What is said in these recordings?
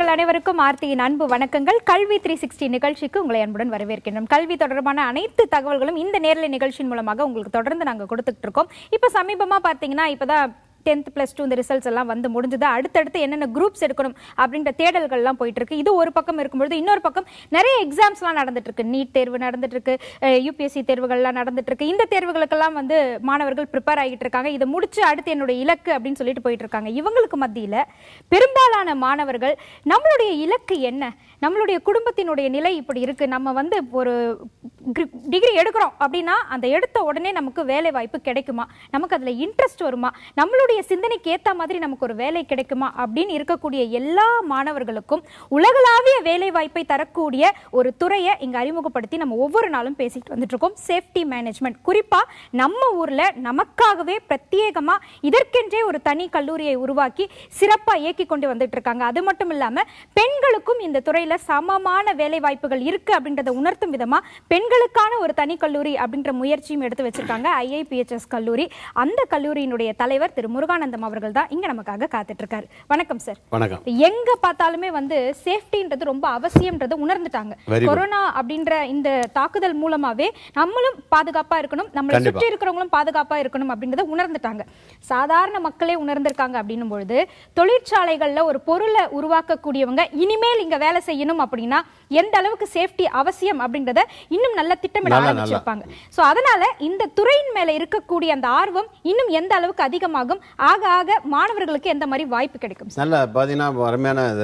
நேயர்கள் அனைவருக்கும் ஆர்த்தியின் அன்பு வணக்கங்கள் கல்வி த்ரீ சிக்ஸ்டி நிகழ்ச்சிக்கு உங்களை அன்புடன் வரவேற்கின்றோம் கல்வி தொடர்பான அனைத்து தகவல்களும் இந்த நேரலை நிகழ்ச்சியின் மூலமாக உங்களுக்கு தொடர்ந்து நாங்கள் கொடுத்துட்டு இருக்கோம் இப்போ சமீபமா பார்த்தீங்கன்னா இப்போதான் டென்த் ப்ளஸ் டூ இந்த ரிசல்ட்ஸ் எல்லாம் வந்து முடிஞ்சது அடுத்தடுத்து என்னென்ன குரூப்ஸ் எடுக்கணும் அப்படின்ற தேடல்கள்லாம் போயிட்டு இருக்கு இது ஒரு பக்கம் இருக்கும்பொழுது இன்னொரு பக்கம் நிறைய எக்ஸாம்ஸ்லாம் நடந்துட்டு இருக்கு நீட் தேர்வு நடந்துட்டு இருக்கு யூபிஎஸ்சி தேர்வுகள்லாம் நடந்துட்டு இருக்கு இந்த தேர்வுகளுக்கெல்லாம் வந்து மாணவர்கள் ப்ரிப்பேர் ஆகிட்டு இருக்காங்க இதை முடிச்சு அடுத்து என்னுடைய இலக்கு அப்படின்னு சொல்லிட்டு போயிட்டு இருக்காங்க இவங்களுக்கு மத்தியில பெரும்பாலான மாணவர்கள் நம்மளுடைய இலக்கு என்ன நம்மளுடைய குடும்பத்தினுடைய நிலை இப்படி இருக்கு நம்ம வந்து ஒரு டிகிரி எடுக்கிறோம் அப்படின்னா அந்த எடுத்த உடனே நமக்கு வேலை வாய்ப்பு கிடைக்குமா நமக்கு அதுல இன்ட்ரெஸ்ட் வருமா நம்மளுடைய சிந்தனைக்கு ஏத்த மாதிரி நமக்கு ஒரு வேலை கிடைக்குமா அப்படின்னு இருக்கக்கூடிய எல்லா மாணவர்களுக்கும் உலகளாவிய வேலை வாய்ப்பை தரக்கூடிய ஒரு துறையை இங்க அறிமுகப்படுத்தி நம்ம ஒவ்வொரு நாளும் பேசிட்டு வந்துட்டு இருக்கோம் சேஃப்டி மேனேஜ்மெண்ட் குறிப்பா நம்ம ஊர்ல நமக்காகவே பிரத்யேகமா இதற்கென்றே ஒரு தனி கல்லூரியை உருவாக்கி சிறப்பா இயக்கி கொண்டு வந்துட்டு இருக்காங்க அது மட்டும் இல்லாம பெண்களுக்கும் இந்த துறையில சமமான வேலை வாய்ப்புகள் இருக்கு அப்படின்றத உணர்த்தும் விதமா பெண்களுக்கான ஒரு தனி கல்லூரி அப்படின்ற முயற்சியும் எடுத்து வச்சிருக்காங்க ஐஐபிஹெச்எஸ் கல்லூரி அந்த கல்லூரியினுடைய தலைவர் திரு முருகானந்தம் அவர்கள் தான் இங்க நமக்காக காத்துட்டு இருக்காரு வணக்கம் சார் வணக்கம் எங்க பார்த்தாலுமே வந்து சேஃப்டின்றது ரொம்ப அவசியம்ன்றது உணர்ந்துட்டாங்க Very good. கொரோனா அப்படின்ற இந்த தாக்குதல் மூலமாவே நம்மளும் பாதுகாப்பா இருக்கணும் நம்மளை கண்டிப்பா. சுற்றி இருக்கிறவங்களும் பாதுகாப்பா இருக்கணும் அப்படின்றத உணர்ந்துட்டாங்க சாதாரண மக்களே உணர்ந்திருக்காங்க அப்படின்னும் பொழுது தொழிற்சாலைகள்ல ஒரு பொருளை உருவாக்கக்கூடியவங்க இனிமேல் இங்க வேலை செய்யணும் அப்படின்னா எந்த அளவுக்கு சேஃப்டி அவசியம் அப்படின்றத இன்னும் நல்ல திட்டமிட நல்லா, ஆரம்பிச்சிருப்பாங்க சோ அதனால இந்த துறையின் மேல இருக்கக்கூடிய அந்த ஆர்வம் இன்னும் எந்த அளவுக்கு அதிகமாகும் ஆக ஆக மாணவர்களுக்கு எந்த மாதிரி வாய்ப்பு கிடைக்கும் நல்ல பார்த்தீங்கன்னா அருமையான இது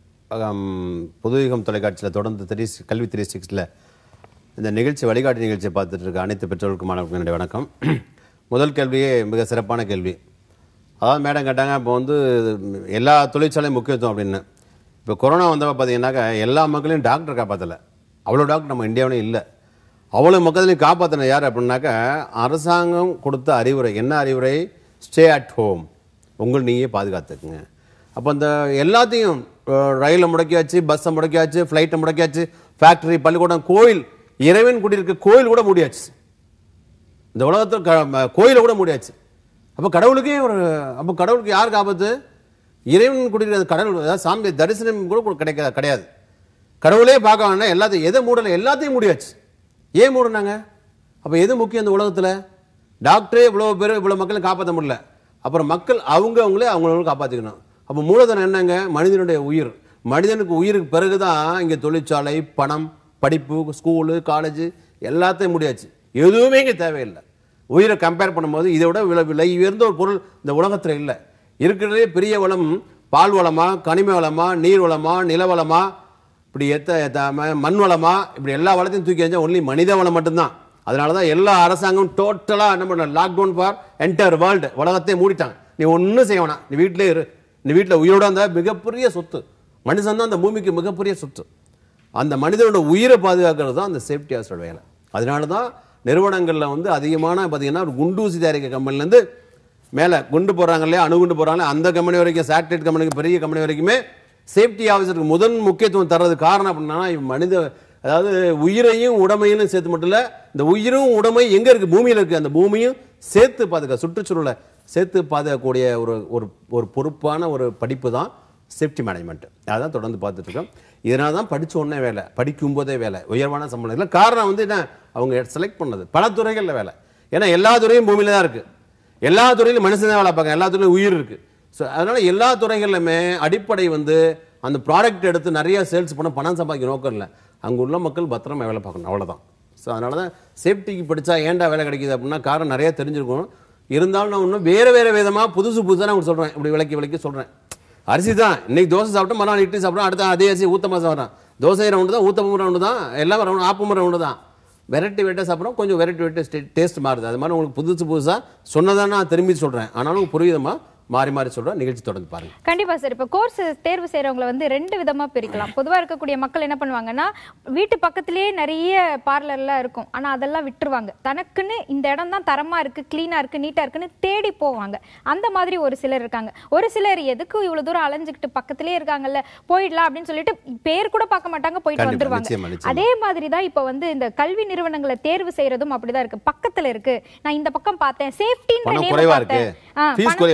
அம், புதுயுகம் தொலைக்காட்சியில் தொடர்ந்து த்ரீ கல்வி த்ரீ சிக்ஸில் இந்த நிகழ்ச்சி வழிகாட்டி நிகழ்ச்சியை பார்த்துட்டு இருக்க அனைத்து பெற்றோருக்கும் மாணவர்களுக்கும் என்னுடைய வணக்கம் முதல் கேள்வியே மிக சிறப்பான கேள்வி அதாவது மேடம் கேட்டாங்க இப்போ வந்து எல்லா தொழிற்சாலையும் முக்கியத்துவம் அப்படின்னு இப்போ கொரோனா வந்தப்ப பார்த்தீங்கன்னாக்கா எல்லா மக்களையும் டாக்டர் காப்பாற்றலை அவ்வளோ டாக்டர் நம்ம இந்தியாவிலே இல்லை அவ்வளோ மக்களையும் காப்பாற்றின யார் அப்படின்னாக்கா அரசாங்கம் கொடுத்த அறிவுரை என்ன அறிவுரை ஸ்டே அட் ஹோம் உங்கள் நீயே பாதுகாத்துக்குங்க அப்போ இந்த எல்லாத்தையும் அஹ், ரயிலை முடக்கியாச்சு பஸ்ஸை முடக்கியாச்சு ஃப்ளைட்டை முடக்கியாச்சு ஃபேக்டரி பள்ளிக்கூடம் கோயில் இறைவன் குடியிருக்க கோயில் கூட முடியாச்சு இந்த உலகத்தில் க ம- கோயிலை கூட முடியாச்சு அப்போ கடவுளுக்கே ஒரு அப்போ கடவுளுக்கு யாருக்கு ஆபத்து இறைவன் குடியிருக்கிறது கடவுள் அதாவது சாமி தரிசனம் கூட கூட கிடைக்காது கிடையாது கடவுளே பார்க்க வேணா எல்லாத்தையும் எதை மூடலை எல்லாத்தையும் முடியாச்சு ஏன் மூடினாங்க அப்போ எது முக்கியம் இந்த உலகத்தில் டாக்டரே இவ்வளோ பேர் இவ்வளோ மக்களை காப்பாற்ற முடியல அப்புறம் மக்கள் அவங்க அவங்களே அவங்கள காப்பாற்றிக்கணும் அப்போ மூலதனம் என்னங்க மனிதனுடைய உயிர் மனிதனுக்கு உயிருக்கு பிறகு தான் இங்கே தொழிற்சாலை பணம் படிப்பு ஸ்கூலு காலேஜ் எல்லாத்தையும் முடியாச்சு எதுவுமே இங்கே தேவையில்லை உயிரை கம்பேர் பண்ணும்போது இதை விட விலை விலை உயர்ந்த ஒரு பொருள் இந்த உலகத்தில் இல்லை இருக்கிறதே பெரிய வளம் பால் வளமா கனிம வளமா நீர் வளமா நில வளமா இப்படி எத்த எத்த ம- மண் வளமா இப்படி எல்லா வளத்தையும் தூக்கி எறிஞ்சா ஒன்லி மனித வளம் மட்டும்தான் அதனால தான் எல்லா அரசாங்கம் டோட்டலாக என்ன பண்ண லாக்டவுன் ஃபார் என்டையர் வேர்ல்டு உலகத்தையே மூடிட்டாங்க நீ ஒன்றும் செய்ய வேணாம் நீ வீட்டிலே இரு நீ வீட்டில் உயிரோட இருந்தால் மிகப்பெரிய சொத்து மனுஷன் தான் அந்த பூமிக்கு மிகப்பெரிய சொத்து அந்த மனிதனோட உயிரை பாதுகாக்கிறது தான் அந்த சேஃப்டி ஆஃபீஸரோட வேலை அதனால தான் நிறுவனங்களில் வந்து அதிகமான பார்த்தீங்கன்னா ஒரு குண்டூசி தயாரிக்க கம்பெனிலேருந்து மேலே குண்டு போடுறாங்க இல்லையா அணுகுண்டு போடுறாங்க அந்த கம்பெனி வரைக்கும் சேட்டலைட் கம்பெனிக்கு பெரிய கம்பெனி வரைக்குமே சேஃப்டி ஆஃபீஸருக்கு முதன் முக்கியத்துவம் தர்றது காரணம் அப்படின்னா இவ் மனித அதாவது உயிரையும் உடமையும் சேர்த்து மட்டும் இல்லை இந்த உயிரும் உடமை எங்கே இருக்குது பூமியில் இருக்குது அந்த பூமியும் சேர்த்து பாதுகா சுற்றுச்சூழலை சேர்த்து பாதுகாக்கக்கூடிய ஒரு ஒரு ஒரு பொறுப்பான ஒரு படிப்பு தான் சேஃப்டி மேனேஜ்மெண்ட் அதான் தொடர்ந்து பார்த்துட்டு இருக்கோம் இதனால தான் படிச்ச உடனே வேலை படிக்கும் போதே வேலை உயர்வான சம்பளம் இல்லை காரணம் வந்து என்ன அவங்க செலக்ட் பண்ணது பல துறைகளில் வேலை ஏன்னா எல்லா துறையும் பூமியில தான் இருக்குது எல்லா துறையிலும் மனுஷன் தான் வேலை பார்க்க எல்லா துறையிலும் உயிர் இருக்குது ஸோ அதனால எல்லா துறைகளிலுமே அடிப்படை வந்து அந்த ப்ராடக்ட் எடுத்து நிறைய சேல்ஸ் பண்ண பணம் சம்பாதிக்க நோக்கம் இல்லை அங்கே உள்ள மக்கள் பத்திரமா வேலை பார்க்கணும் அவ்வளவுதான் ஸோ அதனால தான் சேஃப்டிக்கு படித்தா ஏன்டா வேலை கிடைக்குது அப்படின்னா காரணம் நிறைய தெரிஞ்சிருக்கும் இருந்தாலும் நான் இன்னும் வேறு வேறு விதமாக புதுசு புதுசாக நான் சொல்கிறேன் இப்படி விளக்கி விளக்கி சொல்கிறேன் அரிசி தான் இன்னைக்கு தோசை சாப்பிட்டோம் மறுநாள் இட்லி சாப்பிட்டோம் அடுத்த அதே அரிசி ஊத்தமாக சாப்பிட்றோம் தோசை ரவுண்டு தான் ஊத்தமும் ரவுண்டு தான் எல்லாம் ரவுண்டு ஆப்பமும் ரவுண்டு தான் வெரைட்டி வெரைட்டாக சாப்பிட்றோம் கொஞ்சம் வெரைட்டி வெரைட்டி டேஸ்ட் மாறுது அது மாதிரி உங்களுக்கு புதுசு புதுசாக சொன்னதான் நான் திரும்பி சொல்கிறேன் ஆனாலும் புரியுதமா மாறி மாறி சொல்கிறேன் நிகழ்ச்சி தொடர்ந்து பாருங்க கண்டிப்பா சார் இப்ப கோர்ஸ் தேர்வு செய்யறவங்களை வந்து ரெண்டு விதமா பிரிக்கலாம் பொதுவா இருக்கக்கூடிய மக்கள் என்ன பண்ணுவாங்கன்னா வீட்டு பக்கத்திலேயே நிறைய பார்லர்லாம் இருக்கும் ஆனா அதெல்லாம் விட்டுருவாங்க தனக்குன்னு இந்த இடம் தான் தரமா இருக்கு கிளீனா இருக்கு நீட்டா இருக்குன்னு தேடி போவாங்க அந்த மாதிரி ஒரு சிலர் இருக்காங்க ஒரு சிலர் எதுக்கு இவ்வளவு தூரம் அலைஞ்சுக்கிட்டு பக்கத்திலேயே இருக்காங்கல்ல போயிடலாம் அப்படின்னு சொல்லிட்டு பேர் கூட பார்க்க மாட்டாங்க போயிட்டு கண்டிப்பா, வந்துருவாங்க நிச்சயமா, நிச்சயமா. அதே மாதிரி தான் இப்ப வந்து இந்த கல்வி நிறுவனங்களை தேர்வு செய்யறதும் அப்படிதான் இருக்கு பக்கத்துல இருக்கு நான் இந்த பக்கம் பார்த்தேன் சேஃப்டின்ற பணம் நேம் குறைவா பார்த்தேன் இருக்கு. ஆ, Fees பணம் குறைவா குறைவா இருக்கு.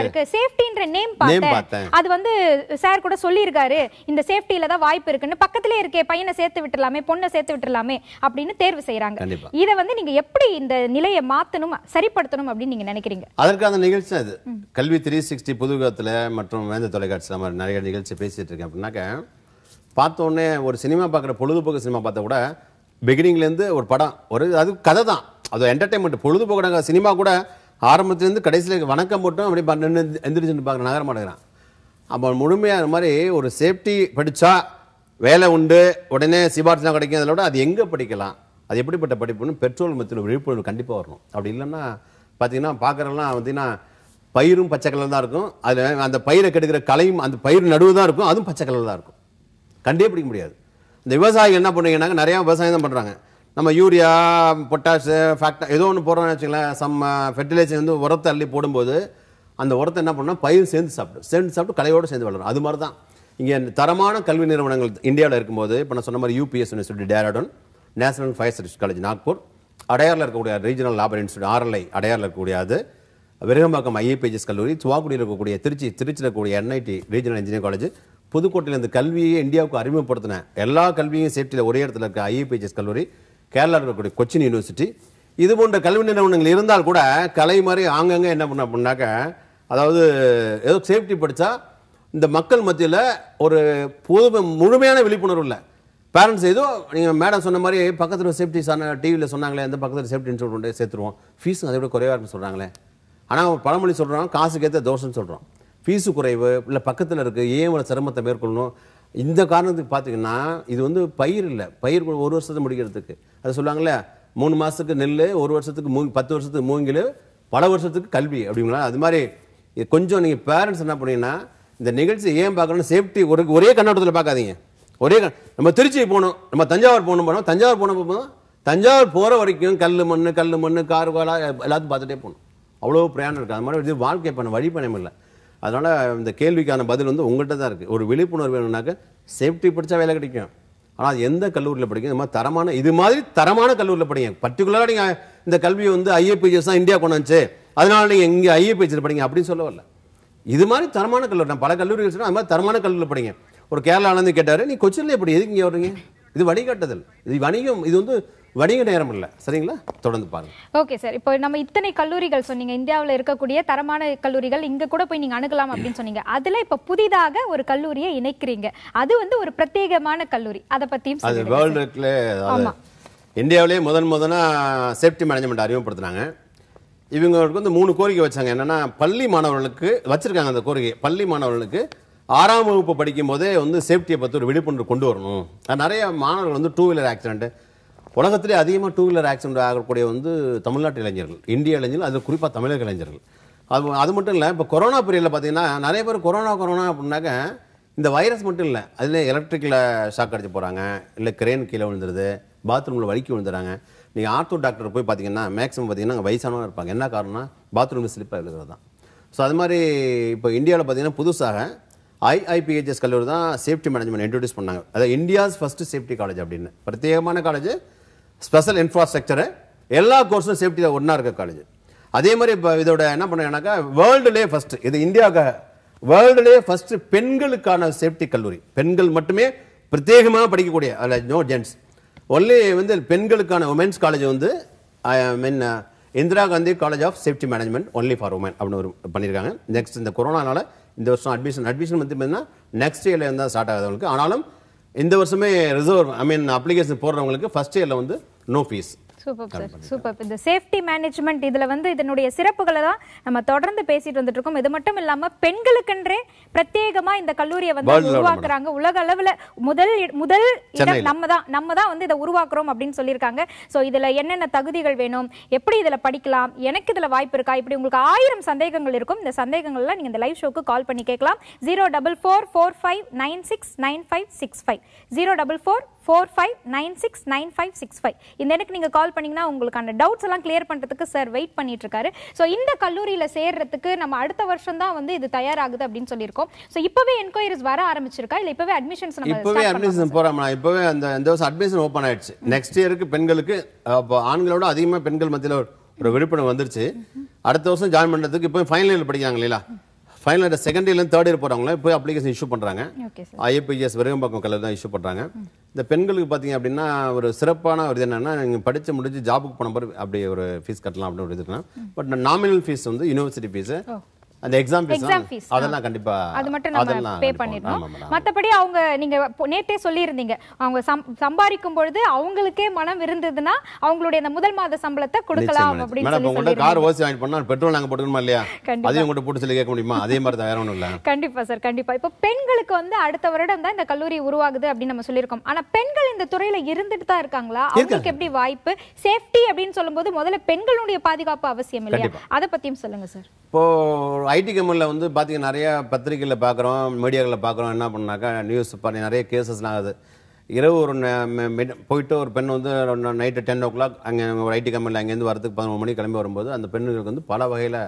இருக்கு சேஃப்டின்ற நேம் Name பார்த்தேன் பார்த்தேன். அது வந்து சார் கூட சொல்லியிருக்காரு இந்த சேஃப்டில தான் வாய்ப்பு இருக்குன்னு பக்கத்திலே இருக்கே பையனை சேர்த்து விட்டுலாமே பொண்ணை சேர்த்து விட்டுலாமே அப்படின்னு தேர்வு செய்யறாங்க கண்டிப்பா. இத வந்து நீங்க எப்படி இந்த நிலையை மாத்தணும் சரிப்படுத்தணும் அப்படின்னு நீங்க நினைக்கிறீங்க அதற்கான நிகழ்ச்சி தான் இது கல்வி த்ரீ சிக்ஸ்டி புதுகத்தில் மற்றும் வேந்த தொலைக்காட்சியில் மாதிரி நிறைய நிகழ்ச்சி பேசிட்டு இருக்கேன் அப்படின்னாக்க பார்த்த உடனே ஒரு சினிமா பார்க்குற பொழுதுபோக்கு சினிமா பார்த்தா கூட பிகினிங்லேருந்து ஒரு படம் ஒரு அது கதை தான் அது என்டர்டைன்மெண்ட் பொழுதுபோக்கு சினிமா கூட ஆரம்பத்துலேருந்து கடைசியில் வணக்கம் போட்டும் அப்படி ப- நின்னு எந்திரிச்சுட்டு பார்க்க நகர மாட்டேங்கிறான் அப்போ முழுமையாக அந்த மாதிரி ஒரு சேஃப்டி படித்தா வேலை உண்டு உடனே சிபாரிசுலாம் கிடைக்கும் அதில் விட அது எங்கே படிக்கலாம் அது எப்படிப்பட்ட படிப்புன்னு பெட்ரோல் மத்தியில் விழிப்புணர்வு கண்டிப்பாக வரணும் அப்படி இல்லைன்னா பார்த்தீங்கன்னா பார்க்குறலாம் பார்த்தீங்கன்னா பயிரும் பச்சை கலர் தான் இருக்கும் அதில் அந்த பயிரை கெடுக்கிற கலையும் அந்த பயிர் நடுவு தான் இருக்கும் அதுவும் பச்சை கலர் தான் இருக்கும் கண்டே பிடிக்க முடியாது இந்த விவசாயிகள் என்ன பண்ணுறீங்கன்னாக்க நிறையா விவசாயம் தான் பண்ணுறாங்க நம்ம யூரியா பொட்டாஷு ஃபேக்டர் ஏதோ ஒன்று போடுறோம்னு வச்சுங்களேன் சம் ஃபெர்டிலைசர் வந்து உரத்தை அள்ளி போடும்போது அந்த உரத்தை என்ன பண்ணால் பயிர் சேர்ந்து சாப்பிடும் சேர்ந்து சாப்பிட்டு கலையோடு சேர்ந்து வளரும் அது மாதிரி தான் இங்கே தரமான கல்வி நிறுவனங்கள் இந்தியாவில் இருக்கும்போது இப்போ நான் சொன்ன மாதிரி UPS university Dehradun national fire service college Nagpur அடையாரில் இருக்கக்கூடிய ரீஜனல் லேபர் இன்ஸ்டியூட் ஆர்எல்ஐ அடையாரில் இருக்கக்கூடிய அது விருகம்பாக்கம் ஐஏபிஎஸ் கல்லூரி துவாக்குடியில் இருக்கக்கூடிய திருச்சி திருச்சியில் இருக்கக்கூடிய என்ஐடி ரீஜனல் இன்ஜினியரிங் காலேஜ் புதுக்கோட்டையில் இந்த கல்வியை இந்தியாவுக்கு அறிமுகப்படுத்தின எல்லா கல்வியும் சேஃப்டியில் ஒரே இடத்துல இருக்க ஐஏபிஎஸ் கல்லூரி கேரளாவில் இருக்கக்கூடிய கொச்சின் யூனிவர்சிட்டி இது போன்ற கல்வி நிறுவனங்கள் இருந்தால் கூட கலை மாதிரி ஆங்கங்கே என்ன பண்ண அப்படின்னாக்க அதாவது ஏதோ சேஃப்டி படித்தா இந்த மக்கள் மத்தியில் ஒரு பொது முழுமையான விழிப்புணர்வு இல்லை பேரண்ட்ஸ் ஏதோ நீங்கள் மேடம் சொன்ன மாதிரி பக்கத்தில் சேஃப்டி சொன்ன டிவியில் சொன்னாங்களே எந்த பக்கத்தில் சேஃப்டி இன்சூரன்ஸ் உண்டு சேர்த்துருவோம் ஃபீஸ் அதை விட குறைவாக இருக்குன்னு சொல்கிறாங்களே ஆனால் ஒரு பழமொழி சொல்கிறோம் காசுக்கேற்ற தோஷம்னு சொல்கிறோம் ஃபீஸு குறைவு இல்லை பக்கத்தில் இருக்குது ஏன் இவ்வளோ சிரமத்தை மேற்கொள்ளணும் இந்த காரணத்துக்கு பார்த்தீங்கன்னா இது வந்து பயிர் இல்லை பயிர் ஒரு ஒரு வருஷத்தை முடிக்கிறதுக்கு அது சொல்லுவாங்களே மூணு மாதத்துக்கு நெல் ஒரு வருஷத்துக்கு மூ பத்து வருஷத்துக்கு மூங்கில் பல வருஷத்துக்கு கல்வி அப்படிங்களா அது மாதிரி இது கொஞ்சம் நீங்கள் பேரண்ட்ஸ் என்ன பண்ணீங்கன்னா இந்த நிகழ்ச்சி ஏன் பார்க்கணும் சேஃப்டி ஒரு ஒரே கண்ணோட்டத்தில் பார்க்காதீங்க ஒரே கண் நம்ம திருச்சி போகணும் நம்ம தஞ்சாவூர் போகணும் போனோம் தஞ்சாவூர் போன போதும் தஞ்சாவூர் போகிற வரைக்கும் கல் மண் கல் மண் கார் கோலா எல்லாத்தையும் பார்த்துட்டே போகணும் அவ்வளோ பிரயாணம் இருக்குது அது மாதிரி இது வாழ்க்கை பண்ண வழி பயணம் இல்லை அதனால் இந்த கேள்விக்கான பதில் வந்து உங்கள்கிட்ட தான் இருக்குது ஒரு விழிப்புணர்வு வேணும்னாக்க சேஃப்டி படித்தா வேலை கிடைக்கும் ஆனால் அது எந்த கல்லூரியில் படிக்கும் இந்த மாதிரி தரமான இது மாதிரி தரமான கல்லூரியில் படிங்க பர்டிகுலராக நீங்கள் இந்த கல்வியை வந்து ஐஏபிஎஸ் தான் இந்தியா கொண்டு வந்துச்சு அதனால நீங்கள் இங்கே ஐஏபிஎஸ்சில் படிங்க அப்படின்னு சொல்ல வரல இது மாதிரி தரமான கல்லூரி நான் பல கல்லூரிகள் சொன்னா, அது மாதிரி தரமான கல்லூரியில் படிங்க ஒரு கேரளாலேருந்து கேட்டார் நீ கொச்சின்ல எப்படி எதுக்கு இங்கே வர்றீங்க இது வழிகாட்டுதல் இது வணிகம் இது வந்து வணிக நேரம் இல்லை சரிங்களா தொடர்ந்து பாருங்க ஓகே சார் இப்போ நம்ம இத்தனை கல்லூரிகள் சொன்னீங்க இந்தியாவில் இருக்கக்கூடிய தரமான கல்லூரிகள் இங்க கூட போய் நீங்க அணுகலாம் அப்படின்னு சொன்னீங்க அதுல இப்ப புதிதாக ஒரு கல்லூரியை இணைக்கிறீங்க அது வந்து ஒரு பிரத்யேகமான கல்லூரி அதை பத்தியும் அது சொல்லுங்க வேர்ல்டுல அதாவது இந்தியாவிலே முதன் முதனா சேஃப்டி மேனேஜ்மெண்ட் அறிமுகப்படுத்துனாங்க இவங்களுக்கு வந்து மூணு கோரிக்கை வச்சாங்க என்னன்னா பள்ளி மாணவர்களுக்கு வச்சிருக்காங்க அந்த கோரிக்கை பள்ளி மாணவர்களுக்கு ஆறாம் வகுப்பு படிக்கும் போதே வந்து சேஃப்டியை பற்றி ஒரு விழிப்புணர்வு கொண்டு வரணும் அது நிறைய மாணவர்கள் வந்து டூ வீலர் ஆக்சிடென்ட் உலகத்திலே அதிகமாக டூ வீலர் ஆக்சிடென்ட் ஆகக்கூடிய வந்து தமிழ்நாட்டு இளைஞர்கள் இந்திய இளைஞர்கள் அது குறிப்பாக தமிழக இளைஞர்கள் அது அது மட்டும் இல்லை இப்போ கொரோனா பீரியடில் பார்த்தீங்கன்னா நிறைய பேர் கொரோனா கொரோனா அப்படின்னாக்க இந்த வைரஸ் மட்டும் இல்லை அதில் எலக்ட்ரிக்கில் ஷாக் அடிச்சு போகிறாங்க இல்லை கிரேன் கீழே விழுந்துருது பாத்ரூமில் வலிக்கி விழுந்துறாங்க நீங்கள் ஆர்த்தோ டாக்டர் போய் பார்த்தீங்கன்னா மேக்ஸிமம் பார்த்தீங்கன்னா அங்கே வயசானவங்க இருப்பாங்க என்ன காரணம்னா பாத்ரூமில் ஸ்லிப்பாக எழுதுறது தான் ஸோ அது மாதிரி இப்போ இந்தியாவில் பார்த்தீங்கன்னா புதுசாக ஐஐபிஹெச்எஸ் கல்லூரி தான் சேஃப்டி மேனேஜ்மெண்ட் இன்ட்ரடியூஸ் பண்ணாங்க அதாவது இந்தியாஸ் ஃபர்ஸ்ட் சேஃப்டி காலேஜ் அப்படின்னு பிரத்யேகமான காலேஜ் ஸ்பெஷல் இன்ஃப்ராஸ்ட்ரக்சரு எல்லா கோர்ஸும் சேஃப்டியில் ஒன்றா இருக்க காலேஜ் அதே மாதிரி இப்போ இதோட என்ன பண்ணாங்கன்னாக்கா வேர்ல்டுலேயே ஃபர்ஸ்ட் இது இந்தியாவுக்காக வேர்ல்டுலேயே ஃபர்ஸ்ட் பெண்களுக்கான சேஃப்டி கல்லூரி பெண்கள் மட்டுமே பிரத்யேகமாக படிக்கக்கூடிய அதில் நோ ஜென்ட்ஸ் ஒன்லி வந்து பெண்களுக்கான உமன்ஸ் காலேஜ் வந்து I mean Indira Gandhi college of safety management only for women அப்படின்னு ஒரு பண்ணியிருக்காங்க நெக்ஸ்ட் இந்த கொரோனானால இந்த வருஷம் அட்மிஷன் அட்மிஷன் வந்து பார்த்தீங்கன்னா நெக்ஸ்ட் இயர்ல இருந்தால் ஸ்டார்ட் ஆகுதவங்களுக்கு ஆனாலும் இந்த வருஷமே ரிசர்வ் ஐ மீன் அப்ளிகேஷன் போடுறவங்களுக்கு ஃபர்ஸ்ட் இயர்ல வந்து no fees super sir super இந்த சேஃப்டி மேனேஜ்மெண்ட் இதுல வந்து இதனுடைய சிறப்புகளை தான் நம்ம தொடர்ந்து பேசிட்டு வந்துட்டு இருக்கோம் இது மட்டும் இல்லாம பெண்களுக்கென்றே பிரத்யேகமா இந்த கல்லூரியை வந்து World level உருவாக்குறாங்க உலக அளவுல முதல் இட- முதல் இடம் சென்னையில. நம்ம தான் நம்ம தான் வந்து இதை உருவாக்குறோம் அப்படின்னு சொல்லியிருக்காங்க சோ இதுல என்னென்ன தகுதிகள் வேணும் எப்படி இதுல படிக்கலாம் எனக்கு இதுல வாய்ப்பு இருக்கா இப்படி உங்களுக்கு ஆயிரம் சந்தேகங்கள் இருக்கும் இந்த சந்தேகங்கள்லாம் நீங்க இந்த லைவ் ஷோக்கு கால் பண்ணி கேட்கலாம் zero double four four five nine six nine five six five zero double four four five nine six nine five six five இந்த எனக்கு நீங்கள் கால் பண்ணீங்கன்னா உங்களுக்கான டவுட்ஸ் எல்லாம் கிளியர் பண்ணுறதுக்கு சார் வெயிட் பண்ணிட்டு இருக்காரு ஸோ இந்த கல்லூரியில் சேர்றதுக்கு நம்ம அடுத்த வருஷம் தான் வந்து இது தயாராகுது அப்படின்னு சொல்லியிருக்கோம் ஸோ இப்போவே என்கொயரிஸ் வர ஆரம்பிச்சிருக்கா இல்லை இப்போவே அட்மிஷன்ஸ் நம்ம இப்போவே start அட்மிஷன் போகிறோம்னா இப்போவே அந்த இந்த வருஷம் அட்மிஷன் ஓப்பன் ஆயிடுச்சு நெக்ஸ்ட் இயருக்கு பெண்களுக்கு அப்போ ஆண்களோட அதிகமாக பெண்கள் மத்தியில் ஒரு ஒரு விழிப்புணர்வு வந்துருச்சு அடுத்த வருஷம் ஜாயின் பண்ணுறதுக்கு இப்போ ஃபைனல் இயர் படிக்கிறாங்க இல்லையா ஃபைனல் இயர் செகண்ட் இயர்லேருந்து தேர்ட் இயர் போகிறவங்கள போய் அப்ளிகேஷன் இஷ்யூ பண்ணுறாங்க ஓகே சார் ஐஏபிஎஸ் விருகம்பாக்கம் கல்லூரி தான் இஷ்யூ பண்ணுறாங்க இந்த பெண்களுக்கு பார்த்தீங்க அப்படின்னா ஒரு சிறப்பான ஒரு இது என்னன்னா நீங்கள் படித்து முடிச்சு ஜாபுக்கு போன பிறகு அப்படி ஒரு ஃபீஸ் கட்டலாம் அப்படின்னு ஒரு இது இருக்கலாம் பட் நாமினல் ஃபீஸ் வந்து யூனிவர்சிட்டி ஃபீஸு அந்த எக்ஸாம் ஃபீஸ் Exam fees, ஆ. அதெல்லாம் கண்டிப்பாக அது மட்டும் நம்ம அதெல்லாம் பே கண்டிப்பா. பண்ணிடணும் ஆமா, மேடம். மத்தபடி அவங்க நீங்க பொ- நேத்தே சொல்லியிருந்தீங்க அவங்க சம்- சம்பாதிக்கும் பொழுது அவங்களுக்கே மனம் இருந்ததுன்னா அவங்களுடைய அந்த முதல் மாத சம்பளத்தை கொடுக்கலாம் நிச்சயம், அப்படின்னு மேடம் இப்போ சொல்லி உங்கள்கிட்ட கார் சொல்லியிருந்தீங்க ஓசி வாங்கி பண்ணா பெட்ரோல் நாங்கள் போட்டுக்கணுமா இல்லையா கண்டிப்பா. அதையும் உங்கள்கிட்ட போட்டு சொல்லி கேட்க முடியுமா அதே மாதிரி தான் வேற ஒன்றும் இல்லை கண்டிப்பா சார் கண்டிப்பா இப்போ பெண்களுக்கு வந்து அடுத்த வருடம் தான் இந்த கல்லூரி உருவாகுது அப்படின்னு நம்ம சொல்லியிருக்கோம் ஆனா பெண்கள் இந்த துறையில இருந்துட்டு தான் இருக்காங்களா அவங்களுக்கு எப்படி வாய்ப்பு சேஃப்டி அப்படின்னு சொல்லும்போது முதல்ல பெண்களுடைய பாதுகாப்பு அவசியம் இல்லையா கண்டிப்பா. அதை பத்தியும் சொல்லுங்க சார் இப்போ ஐடி கம்பெனியில் வந்து பார்த்தீங்கன்னா நிறைய பத்திரிகையில் பார்க்குறோம் மீடியாக்களில் பார்க்குறோம் என்ன பண்ணாக்கா நியூஸ் பண்ணி நிறைய கேசஸ்லாம் ஆகுது இரவு ஒரு ந- ம- mid- போயிட்டு ஒரு பெண் வந்து நைட்டு டென் ஓ கிளாக் அங்கே ஒரு ஐடி கம்பெனியில் அங்கேருந்து வரதுக்கு பதினொரு மணிக்கு கிளம்பி வரும்போது அந்த பெண்களுக்கு வந்து பல வகையில்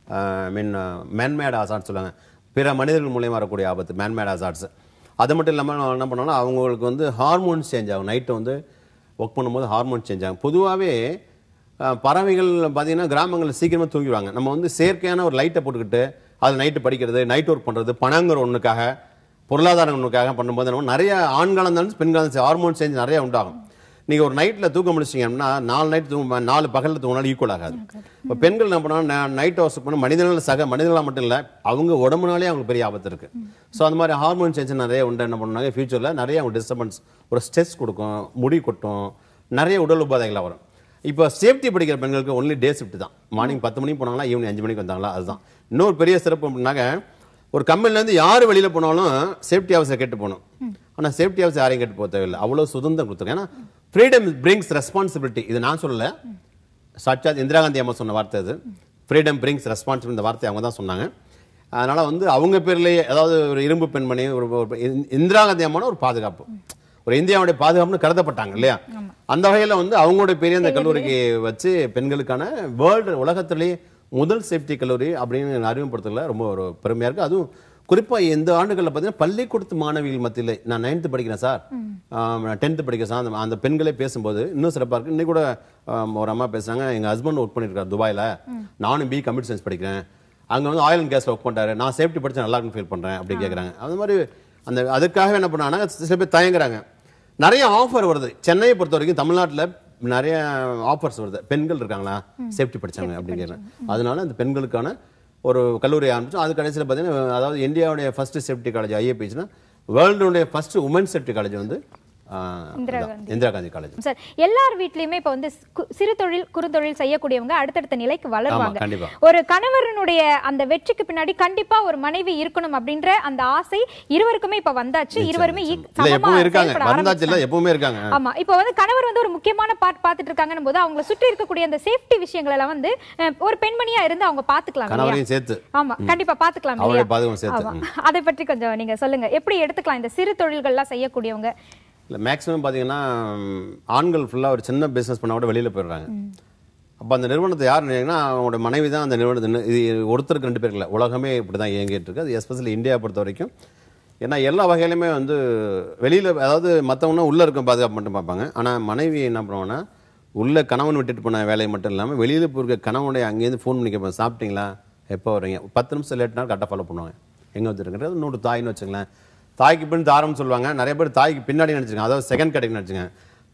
மீன் மேன்மேட் ஆசாட்ஸ் சொல்லுவாங்க பிற மனிதர்கள் மூலியமாக வரக்கூடிய ஆபத்து மேன்மேட் ஆசாட்ஸ் அது மட்டும் இல்லாமல் என்ன பண்ணோம்னா அவங்களுக்கு வந்து ஹார்மோன்ஸ் சேஞ்ச் ஆகும் நைட்டு வந்து ஒர்க் பண்ணும்போது ஹார்மோன்ஸ் சேஞ்ச் ஆகும் பொதுவாகவே அஹ் பறவைகள் பார்த்தீங்கன்னா கிராமங்களில் சீக்கிரமாக தூங்கிடுவாங்க நம்ம வந்து செயற்கையான ஒரு லைட்டை போட்டுக்கிட்டு அது நைட்டு படிக்கிறது நைட் ஒர்க் பண்ணுறது பணங்கிற ஒன்றுக்காக பொருளாதார ஒன்றுக்காக பண்ணும்போது நம்ம நிறைய ஆண்காலம் இருந்தாலும் பெண்காலம் ஹார்மோன் சேஞ்ச் நிறைய உண்டாகும் நீங்கள் ஒரு நைட்டில் தூக்க முடிச்சிங்க அப்படின்னா நாலு நைட் தூங்க நாலு பகலில் தூங்கினாலும் ஈக்குவல் ஆகாது இப்போ பெண்கள் என்ன பண்ணால் நைட் ஹவர்ஸ் பண்ண மனிதர்கள் சக மனிதர்களாக மட்டும் இல்லை அவங்க உடம்புனாலே அவங்களுக்கு பெரிய ஆபத்து இருக்குது ஸோ அந்த மாதிரி ஹார்மோன் சேஞ்ச் நிறைய உண்டு என்ன பண்ணாங்க ஃபியூச்சரில் நிறைய அவங்க டிஸ்டர்பன்ஸ் ஒரு ஸ்ட்ரெஸ் கொடுக்கும் முடி கொட்டும் நிறைய உடல் உபாதைகளாக வரும் இப்போ சேஃப்டி படிக்கிற பெண்களுக்கு ஒன்லி டே ஷிஃப்ட் தான் மார்னிங் பத்து மணிக்கு போனாங்களா ஈவினிங் அஞ்சு மணிக்கு வந்தாங்களா அதுதான் இன்னொரு பெரிய சிறப்பு அப்படின்னாக்க ஒரு கம்பெனிலேருந்து யார் வெளியில் போனாலும் சேஃப்டி ஹவுஸை கேட்டு போகணும் ஆனால் சேஃப்டி ஹவுஸ் யாரையும் கேட்டு போக தேவையில்லை அவ்வளோ சுதந்திரம் கொடுத்துருங்க ஏன்னா ஃப்ரீடம் பிரிங்ஸ் ரெஸ்பான்சிபிலிட்டி இது நான் சொல்லல சாட்சாத் இந்திரா காந்தி அம்மா சொன்ன வார்த்தை அது ஃப்ரீடம் பிரிங்ஸ் ரெஸ்பான்சிபிள் இந்த வார்த்தை அவங்க தான் சொன்னாங்க அதனால வந்து அவங்க பேர்லயே அதாவது ஒரு இரும்பு பெண்மணி ஒரு ஒரு இந்- இந்திரா காந்தி அம்மான ஒரு பாதுகாப்பு ஒரு இந்தியாவுடைய பாதுகாப்புன்னு கருதப்பட்டாங்க இல்லையா அந்த வகையில வந்து அவங்களுடைய பெரிய அந்த கல்லூரிக்கு வச்சு பெண்களுக்கான வேர்ல்டு உலகத்திலேயே முதல் சேஃப்டி கல்லூரி அப்படின்னு அறிமுகப்படுத்தல ரொம்ப ஒரு பெருமையா இருக்கு அதுவும் குறிப்பா இந்த ஆண்டுகளில் பார்த்தீங்கன்னா பள்ளிக்கூடத்து மாணவிகள் மத்தியில் நான் நைன்த்து படிக்கிறேன் சார் டென்த்து படிக்கிறேன் சார் அந்த அந்த பெண்களே பேசும்போது இன்னும் சிறப்பாக இருக்கு இன்னைக்கு கூட ஆம், ஒரு அம்மா பேசுறாங்க எங்க ஹஸ்பண்ட் ஒர்க் பண்ணியிருக்காரு துபாயில நானும் பி கம்ப்யூட்டர் சயின்ஸ் படிக்கிறேன் அங்க வந்து ஆயில் அண்ட் கேஸ்ல ஒர்க் பண்றாரு நான் சேஃப்டி படிச்சா நல்லா இருக்குன்னு ஃபீல் பண்றேன் அப்படி கேட்குறாங்க அந்த மாதிரி அந்த அதுக்காக என்ன பண்ணாங்கன்னா சில பேர் தயங்குறாங்க நிறைய ஆஃபர் வருது சென்னையை பொறுத்த வரைக்கும் தமிழ்நாட்டுல நிறைய ஆஃபர்ஸ் வருது பெண்கள் இருக்காங்களா சேஃப்டி படிச்சாங்க அப்படிங்கிறேன் அதனால அந்த பெண்களுக்கான ஒரு கல்லூரி ஆரம்பிச்சோம் அது கடைசியில் பார்த்தீங்கன்னா அதாவது இந்தியாவுடைய ஃபர்ஸ்ட் சேஃப்டி காலேஜ் ஐஏபிஸ்னா வேர்ல்டுடைய ஃபர்ஸ்ட் உமன் சேஃப்டி காலேஜ் வந்து ஆஹ், இந்திரா அதான், காந்தி. இந்திரா காந்தி காலேஜ் சார் எல்லார் வீட்லயுமே இப்ப வந்து கு- சிறு தொழில் குறுந்தொழில் செய்யக்கூடியவங்க அடுத்தடுத்த நிலைக்கு வளருவாங்க ஆமா, கண்டிப்பா. ஒரு கணவரனுடைய அந்த வெற்றிக்கு பின்னாடி கண்டிப்பா ஒரு மனைவி இருக்கணும் அப்படின்ற அந்த ஆசை இருவருக்குமே இப்ப வந்தாச்சு இருவருமே ஈக்- இல்ல சமமா எப்பவும் இருக்காங்க செயல்பட வந்தாச்சு இல்ல ஆரம்பிச்சிட்டாங்க. எப்பவுமே இருக்காங்க ஆமா இப்போ வந்து கணவர் வந்து ஒரு முக்கியமான பார்ட் பார்த்துட்டு இருக்காங்கன்னு போது அவங்கள சுற்றி இருக்கக்கூடிய அந்த சேஃப்டி விஷயங்கள் எல்லாம் வந்து அஹ், ஒரு பெண்மணியா இருந்து அவங்க பாத்துக்கலாம் இல்லையா? கணவரையும் சேர்த்து ஆமா கண்டிப்பா பாத்துக்கலாம் அவருடைய இல்லையா? பாதுகாப்பு சேர்த்து, ஆமா. அதை பற்றி கொஞ்சம் நீங்க சொல்லுங்க எப்படி எடுத்துக்கலாம் இந்த சிறு தொழில்கள்லாம் செய்யக்கூடியவங்க இல்லை மேக்ஸிமம் பார்த்தீங்கன்னா ம், ஆண்கள் ஃபுல்லாக ஒரு சின்ன பிஸ்னஸ் பண்ண கூட வெளியில் போயிடுறாங்க அப்போ அந்த நிறுவனத்தை யார் நினைங்கன்னா அவங்களோட மனைவி தான் அந்த நிறுவனத்தை நி- இது ஒருத்தருக்கு ரெண்டு பேர் இல்லை உலகமே இப்படி தான் இயங்கிட்டு இருக்கு அது எஸ்பெஷலி இந்தியா பொறுத்த வரைக்கும் ஏன்னா எல்லா வகையிலுமே வந்து வெளியில் அதாவது மற்றவங்க உள்ளே இருக்க பாதுகாப்பு மட்டும் பார்ப்பாங்க ஆனால் மனைவி என்ன பண்ணுவாங்கன்னா உள்ள கணவன் விட்டுட்டு போன வேலையை மட்டும் இல்லாமல் வெளியில் இருக்க கணவனுடைய அங்கேருந்து ஃபோன் பண்ணி கேட்பாங்க சாப்பிட்டீங்களா எப்போ வரீங்க பத்து நிமிஷம் லேட்னா கரெக்டாக ஃபாலோ பண்ணுவாங்க எங்கே வந்துருக்கிறது இன்னொரு தாய்னு வச்சுங்களேன் தாய்க்கு பின் தாரம்னு சொல்லுவாங்க நிறைய பேர் தாய்க்கு பின்னாடி நினச்சிங்க அதாவது செகண்ட் கேட்டகரி நினச்சிங்க